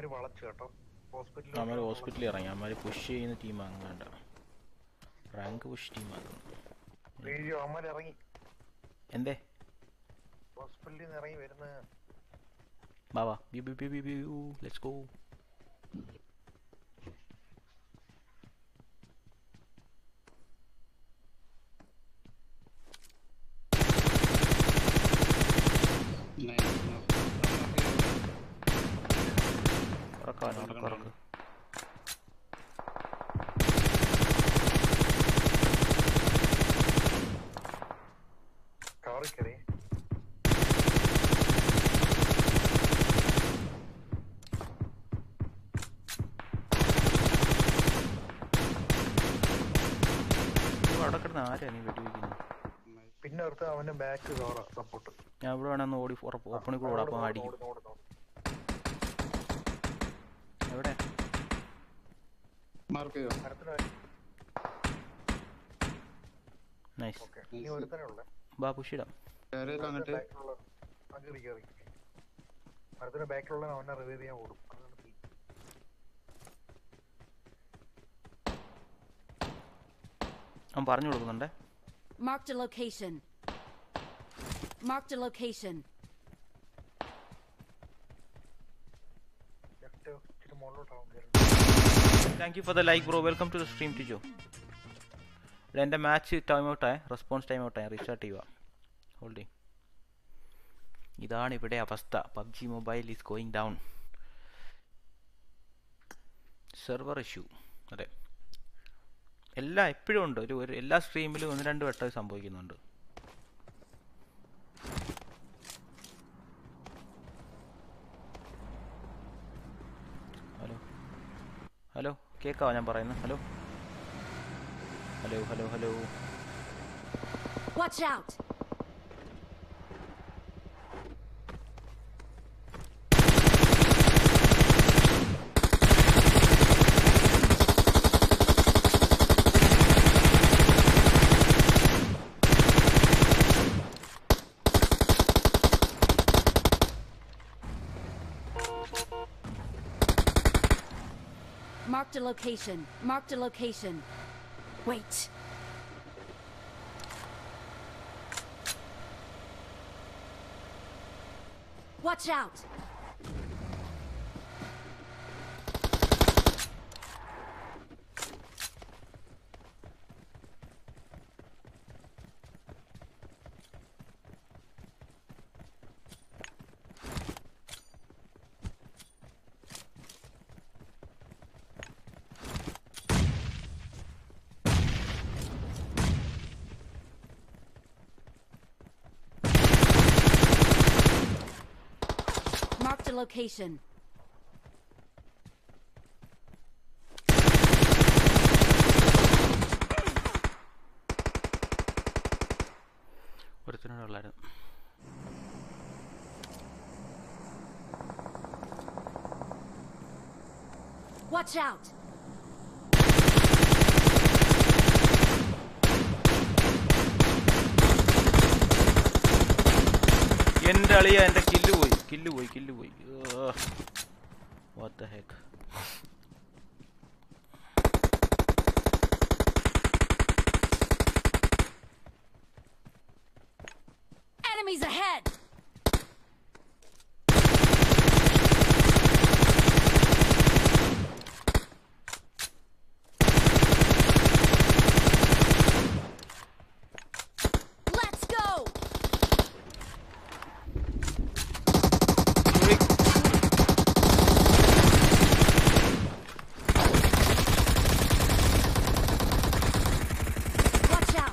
അവന്മാര് വളച്ചു കേട്ടോ ഹോസ്പിറ്റലിൽ അവന്മാർ ഹോസ്പിറ്റലിൽ ഇറങ്ങി അവന്മാർ പുഷ് ചെയ്യുന്ന ടീം അങ്ങാണ്ട റാങ്ക് പുഷ് ടീമാണ് വീഡിയോ അവന്മാര് ഇറങ്ങി എന്തേ ഹോസ്പിറ്റലിൽ നിന്ന് ഇറങ്ങി വരുന്ന വാ വാ B B B B B let's go ഉറക്കാനോ ഉറക്ക ഉറക്ക് കാറിൽ കയറി അവിടെ കിടന്ന് ആരാ നീ വെടിവെക്കുന്നത് പിന്നെ അടുത്ത് അവന്റെ ബാക്ക് കവറ സപ്പോർട്ട് ഞാൻ ഇവിടെ വേണമെന്ന് ഓടി ഉറപ്പ് ഓപ്പണിൽ കൂടെ അപ്പം അടിക്കും എവിടെ മാർക്ക് ചെയ്തോ നൈസ് ഓക്കെ ഇനി ഒരുത്തനെ ഉള്ളേ ബാ പുഷിടാം കയറിയത് അങ്ങോട്ട് കയറി കയറി അടുത്തിന്റെ ബാക്കിലുള്ള അവനെ റിവൈവ് ചെയ്യാൻ ഓടും അതാണ് തീ. അവൻ പറഞ്ഞു കൊടുക്കുന്നുണ്ടേ Marked a location. Marked a location. Left ഇച്ചിരി മുകളിലോട്ടാവും കയറി thank you for the like bro welcome to the stream ടു ജോ ഇവിടെ എൻ്റെ മാച്ച് ടൈം ഔട്ടായ റെസ്പോൺസ് ടൈം ഔട്ടായ റീസ്റ്റാർട്ട് ചെയ്യുക ഹോൾഡിങ് ഇതാണ് ഇവിടെ അവസ്ഥ PUBG mobile is going down server issue അതെ എല്ലാ എപ്പോഴും ഉണ്ട് ഒരു ഒരു എല്ലാ സ്ട്രീമിലും ഒന്ന് രണ്ട് വട്ടം ഇത് സംഭവിക്കുന്നുണ്ട് ഹലോ ഹലോ കേൾക്കാവോ ഞാൻ പറയുന്നത് hello hello hello hello Watch out! Marked a location. Marked a location. Wait. Watch out! Marked a location. ഒരുത്തിനോടുള്ളായിരുന്നു Watch out! എൻ്റെ അളിയ എൻ്റെ കില്ല് പോയി കില്ല് പോയി കില്ല് പോയി what the heck Enemies ahead! Let's go! Watch out!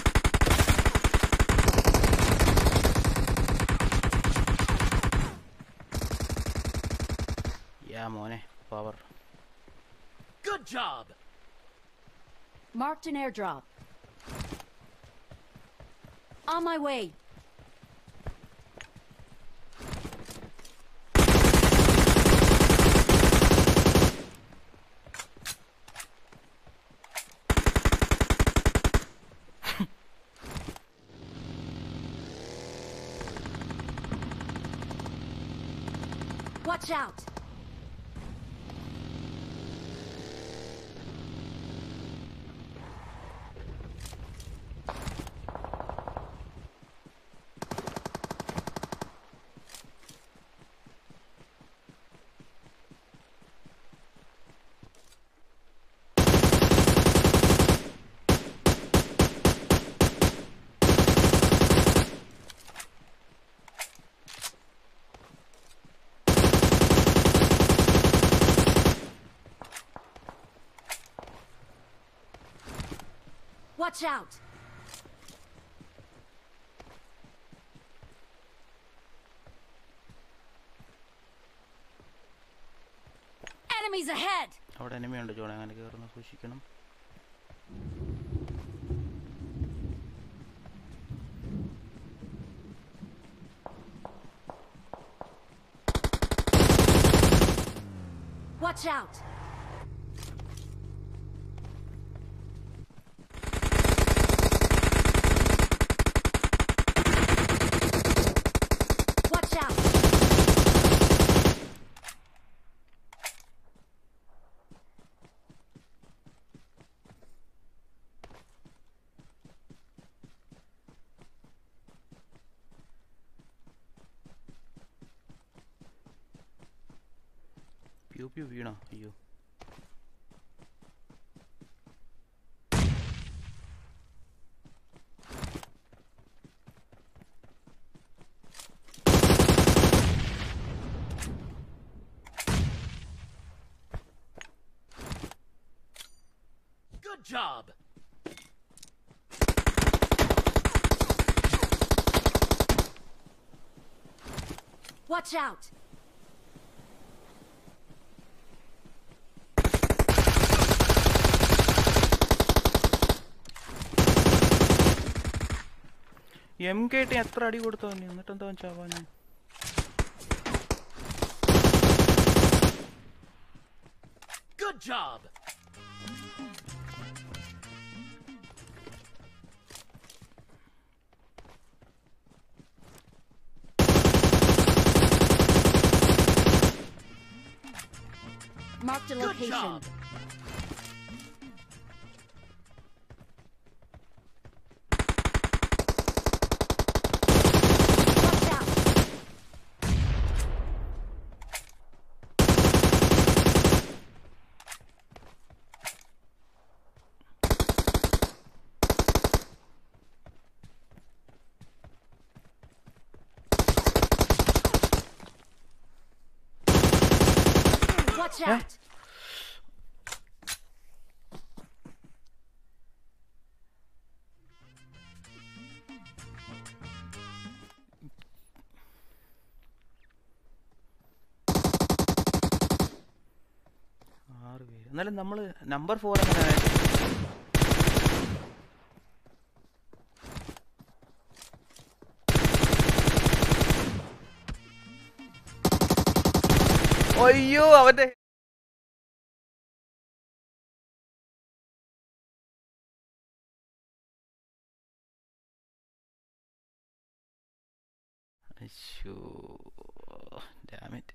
യാ മോനെ power Good job! Marked an airdrop. On my way. Watch out! Watch out! Enemies ahead! അവിടെ എനിമയുണ്ട് ജോണെ അങ്ങനെ കയറുന്ന സൂക്ഷിക്കണം Watch out! Watch out! പ്യൂ പ്യൂ വീണോ അയ്യോ Good job. Watch out! M K T എത്ര അടി കൊടുത്തു തന്നെ എന്നിട്ട് എന്താ ചാവാൻ Good job. Marked a Good location. job. Watch out! Watch out! ആറ് പേര് എന്നാലും നമ്മൾ നമ്പർ ഫോർ എങ്ങനെ അയ്യോ അവന്റെ അശ്ശോ ഡാമിറ്റ്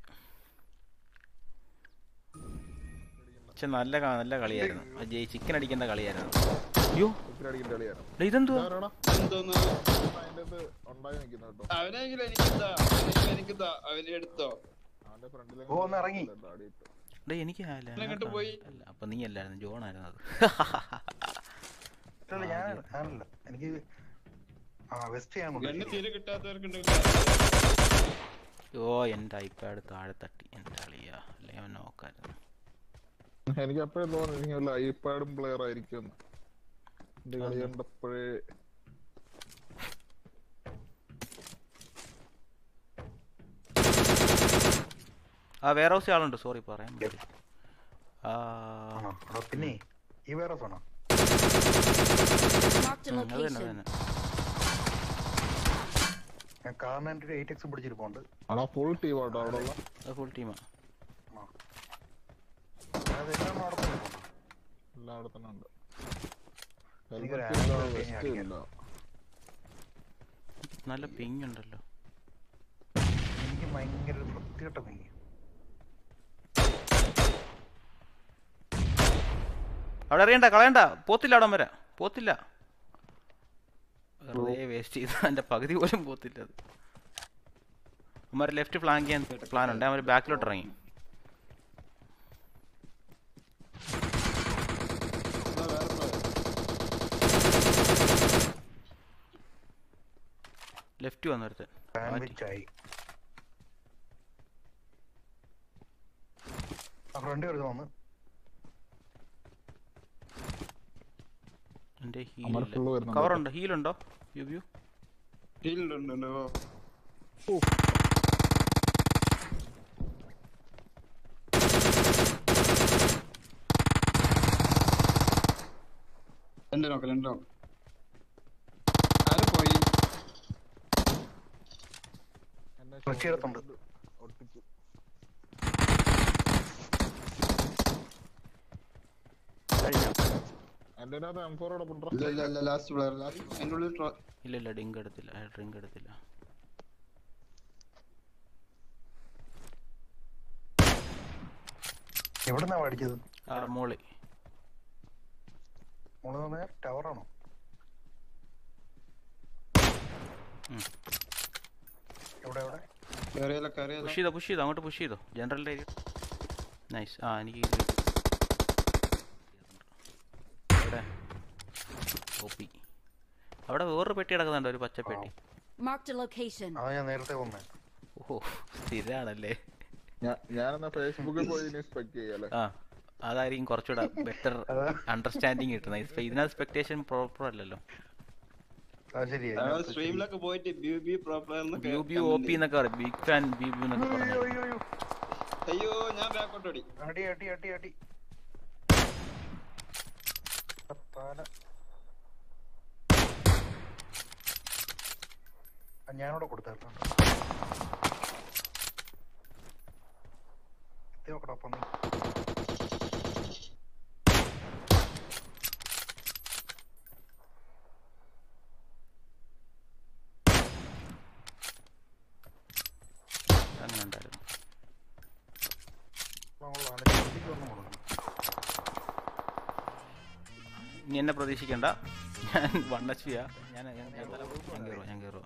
പക്ഷെ നല്ല ക- നല്ല കളിയായിരുന്നു ആ ജയ് ചിക്കൻ അടിക്കേണ്ട കളിയായിരുന്നു അയ്യോ അടിക്കേണ്ട കളിയാണ് ഡേ, ഇതെന്തുവാ ഇതാരാടാ? എന്തോന്ന് അതിന്റെ അത് ഉണ്ടായി നിൽക്കുന്ന കേട്ടോ അവനെങ്കിലും എനിക്കെന്താ അവനെങ്കിലും എനിക്കെന്താ അവനെ എടുത്തോ അവന്റെ ഫ്രണ്ടിലെ ഓ, ഒന്ന് ഇറങ്ങി. ഡേ എനിക്ക് ആയില്ല, ഇവനെ ഞാൻ അങ്ങോട്ട് പോയി. അല്ല അപ്പൊ നീ അല്ലായിരുന്നു ജോൺ ആയിരുന്നു അത് അല്ല ഞാൻ ഞാനല്ല എനിക്ക് ആ വെസ്റ്റ് ചെയ്യാൻ ഗണ്ണ് കൊണ്ടുപോയി തീരെ കിട്ടാത്തവർക്കുണ്ടെങ്കിൽ ഓ എൻ്റെ ഐപാഡ് താഴെ തട്ടി എൻ്റെ അളിയ അല്ലെങ്കിൽ അവൻ നോക്കായിരുന്നു എനിക്ക് അപ്പോഴും തോന്നി എനിക്ക് വല്ല ഐപാഡും പ്ലെയർ ആയിരിക്കും എന്റെ കളി കണ്ടപ്പോഴേ ആ വേറെ ഹൗസിൽ ആളുണ്ട് സോറി പറയാൻ പറ്റി ആ ആണോ എടാ പിന്നെ ഈ വൈറസ് ആണോ Marked a ഉം, അത് തന്നെ അത് location. തന്നെ ഞാൻ കാറിന് ഒരു എയ്റ്റ് എക്സ് പിടിച്ചിരിപ്പുണ്ട് ആണോ ഫുൾ ടീം ആട്ടോ അവിടെ ഉള്ള അത് ഫുൾ ടീമാ അതെല്ലാം അവിടെ തന്നെ ഇരിപ്പുണ്ട്. എല്ലാം അവിടെ തന്നെ ഉണ്ട് എനിക്കൊരു Helmet ഇല്ല, ആംബുലൻസ് vest അടിക്കാൻ. ഇല്ല. നല്ല പിങ് ഉണ്ടല്ലോ എനിക്ക് ഭയങ്കര ഒരു വൃത്തികെട്ട നീ അവിടെ അറിയണ്ട കളയണ്ട പോത്തില്ല അവിടെ വരെ പോത്തില്ല വെറുതെ വേസ്റ്റ് ചെയ്ത എൻ്റെ പകുതി പോലും പോത്തില്ല അത് അമ്മ ലെഫ്റ്റ് ഫ്ലാങ്ക് ചെയ്യാൻ പ്ലാൻ ഉണ്ട് അവർ ബാക്കിലോട്ട് ഇറങ്ങി എന്നാ വേറെ player. ലെഫ്റ്റ് വന്നൊരുത്ത് സാൻഡ്വിച്ച് ആയി ആ ഫ്രണ്ട് വരുന്ന വന്ന് എൻ്റെ അമർ full ഹീൽ വരുന്നുണ്ട്. കവറുണ്ടോ ഹീലുണ്ടോ യു വ്യൂ ഉണ്ട് ഉണ്ട് ഉണ്ട് ഓ രണ്ട് നോക്ക് രണ്ട് നോക്ക് ആര് പോയി എന്നെ ഫ്ലഷ് എടുത്തുണ്ട് ഒട്ടിച്ചു എന്റെ അകത്ത് എം ഫോർ അവിടെ ഇല്ല ഇല്ല ഇല്ല ലാസ്റ്റ് പ്ലെയർ ലാസ്റ്റ് അതിൻ്റെ ഉള്ളിൽ ട്രോ- ഇല്ല ഇല്ല ഡ്രിങ്ക് എടുത്തില്ല ഡ്രിങ്ക് എടുത്തില്ല എവിടുന്നാ പഠിച്ചത് അവിടെ മോളി മോള് പറഞ്ഞ ടവറാണോ ഉം. എവിടെ എവിടെ കയറിയല്ലോ കയറിയല്ലോ പുഷ് ചെയ്തോ പുഷ് ചെയ്തോ അങ്ങോട്ട് പുഷ് ചെയ്തോ ജനറലിൻ്റെ ഏരിയ നൈസ് ആ എനിക്ക് അവിടെ ഓപ്പി അവിടെ വേറൊരു പെട്ടി കിടക്കുന്നുണ്ട് ഒരു പച്ച പെട്ടി Marked a location. അതാ ഞാൻ നേരത്തെ വന്നേ ഓഹോ സ്ഥിരാണല്ലേ ഞാനെന്നാ ഫേസ്ബുക്കിൽ പോയി ഇനി സ്പെക്ട് ചെയ്യാല്ലേ ആ അതായിരിക്കും കുറച്ചുകൂടെ ബെറ്റർ അണ്ടർസ്റ്റാൻഡിങ് കിട്ടുന്നത് ഇപ്പൊ ഇതിനകത്ത് എക്സ്പെക്ടേഷൻ പ്രോപ്പർ അല്ലല്ലോ അത് ശരിയാ അയാൾ സ്ട്രീമിലൊക്കെ പോയിട്ട് B B proper B B O P എന്നൊക്കെ പറയും ബിഗ് ഫാൻ ബി ബി എന്നൊക്കെ പറഞ്ഞു അയ്യോ, അയ്യോ, അയ്യോ. അയ്യോ ഞാൻ ബാക്കോട്ട് ഓടി അടി അടി അടി അടി തല ആ, ഞാനിവിടെ കൊടുത്തായിരുന്നു എത്തി നോക്കടാ അപ്പം നീ അങ്ങനെ ഉണ്ടായിരുന്നു കൊള്ളാം, ചന്തിക്ക് വന്ന് കൊടുക്കണം ഇനി എന്നെ പ്രതീക്ഷിക്കണ്ട ഞാൻ വൺ എച്ച് പിയാ ഞാൻ ഞാൻ ഞാൻ തരാം. ഞാൻ കയറുക ഞാൻ കയറുക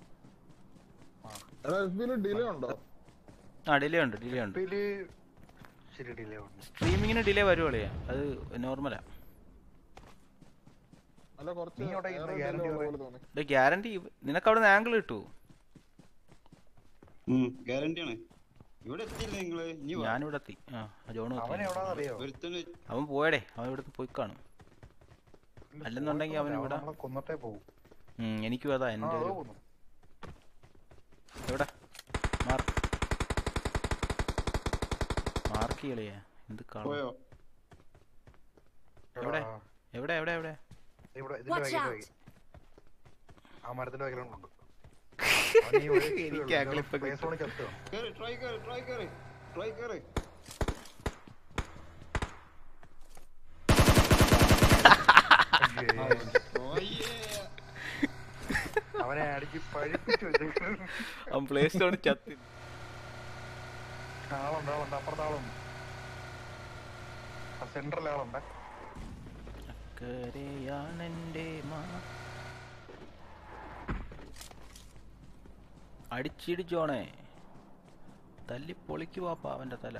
എടാ എസ് ബിയിൽ ഡിലേ ഉണ്ടോ ആ ഡിലേ ഉണ്ട് ഡിലേ ഉണ്ട് ഇതില് ശരി ഡിലേ ഉണ്ട് സ്ട്രീമിങ്ങിന് ഡിലേ വരുവോളിയാ അത് നോർമലാ അല്ല കുറച്ച് നീ അവിടെ ഇരുന്ന് ഏറെ delay guarantee ഉള്ള പറയാം. പോലെ തോന്നി ഇത് ഗ്യാരണ്ടി നിനക്ക് അവിടെ നിന്ന് ആംഗിൾ കിട്ടൂ ഗ്യാരണ്ടി ആണ് ഇവിടെ എത്തിയില്ല നിങ്ങള് ഇനി വാ. ഞാനിവിടെ എത്തി ആ ജോൺ അവൻ എവിടാന്നറിയോ ഒരുത്തന് അവൻ പോയടേ അവൻ ഇവിടുന്ന് പോയി കാണും അല്ലെന്നുണ്ടെങ്കിൽ അവൻ ഇവിടെ- നമ്മളെ കൊന്നിട്ടേ പോകും ഉം, എനിക്കും അതാ ആ എൻ്റെ അതോ ഒരു കൊന്നു എവിടെ മാർക്ക് മാർക്ക് കളിയാ എന്ത് കാണും പോയോ എവിടെ? എടാ, എവിടെ എവിടെ എവിടെ ഇവിടെ ഇതിന്റെ Watch വകയിൽ out! വകയിൽ. ആ മരത്തിന്റെ വകയിലുണ്ട് എനിക്ക് ആ clip ഒക്കെ പേസോണി ചത്തു കേറി ട്രൈ കേറി ട്രൈ കേറി ട്രൈ കേറി ഓയ്യേ അവനെ അടിച്ച് പഴിപ്പിച്ചു വെച്ചേക്കുന്നു. അവൻ പ്ലേ സ്റ്റോണിൽ ചത്തി ആളുണ്ട് ആളുണ്ട് അപ്പുറത്ത് ആളുണ്ട് സെൻട്രൽ ആളുണ്ട് അക്കരയാണെന്റെ മാ അടിച്ചിടിച്ചോണേ തല്ലി പൊളിക്കുവാപ്പ അവന്റെ തല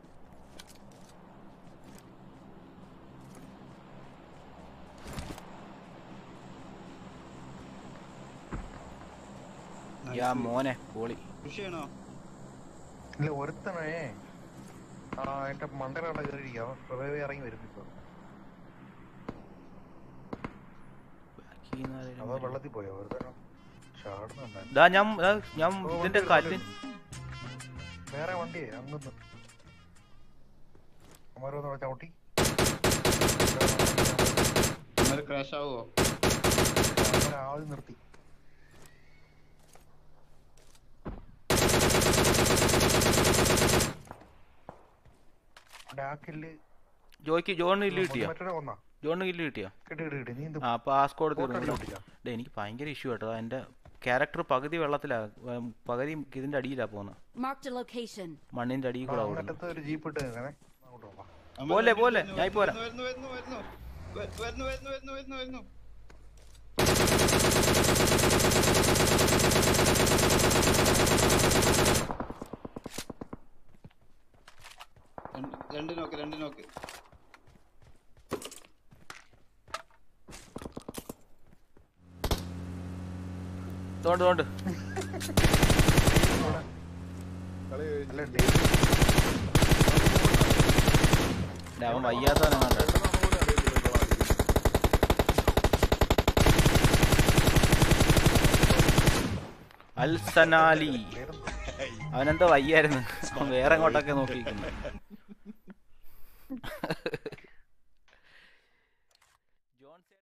യാ മോനെ പൊളി പുഷ് ചെയ്യണോ ഇല്ല ഒരുത്തനേ ആ എന്റെ മണ്ടയിലാണ് കയറിയിരിക്കുക അവൻ റിവൈവ് ഇറങ്ങി വരുന്നു ഇപ്പൊ ബാക്കിന്ന് ആരേലും അതോ വരും. വെള്ളത്തിൽ പോയോ ഒരുത്തനം ചാടുന്നുണ്ടായിരുന്നു ദാ ഞാൻ ദാ ഞാൻ ഓ, ഇതിന്റെ ഉണ്ട്, കല്ല് ഉണ്ട്. വേറെ വണ്ടിയേ അങ്ങന്ന് അമരൊന്ന് ചവിട്ടി അന്നേരം ക്രാഷ് ആവോ അങ്ങനെ ആദ്യം നിർത്തി ഡാക്കില് ജോയ്ക്ക് ജോണിന് കില്ല് കിട്ടിയോ മറ്റൊരു വന്നാ ജോണിന് കില്ല് കിട്ടിയോ കിട്ടി കിട്ടി കിട്ടി നീ എന്ത് ആ അപ്പൊ ആ സ്കോഡ് ഫോട്ടോ തീർന്നു അടിച്ചാ ഡേ എനിക്ക് ഭയങ്കര ഇഷ്യൂ കേട്ടോ എൻ്റെ ക്യാരക്ടർ പകുതി വെള്ളത്തിലാ ഉം, പകുതി ഇതിന്റെ അടിയിലാ പോകുന്നത് Marked a location. മണ്ണിന്റെ അടിയിൽ കൂടെ ഓടുന്നു അങ്ങോട്ടത്ത് ഒരു ജീപ്പ് ഇട്ട് അങ്ങനെ അങ്ങോട്ട് പോവാം അമ്മ പോലെ, വരുന്നു, പോലെ, വരുന്നു, ഞാൻ ഇപ്പൊ വരാം. വരുന്നു വരുന്നു വരുന്നു വ- വരുന്നു വരുന്നു വരുന്നു വരുന്നു വരുന്നു രണ്ട്- രണ്ട് നോക്ക് രണ്ട് നോക്ക് തോണ്ട് തോണ്ട് കളി കഴിഞ്ഞ് അല്ല ഡെയിലി ഡേ, അവൻ വയ്യാത്തവനെ കണ്ടോ പെട്ടെന്ന് ഒന്നുകൂടി അറിയത്തില്ല ഇപ്പൊ ആയിരിക്കും. അൽസനാലി പേരെന്താ? അവനെന്തോ വയ്യായിരുന്നു അവൻ വേറെ എങ്ങോട്ടൊക്കെ നോക്കിയിരിക്കുന്നു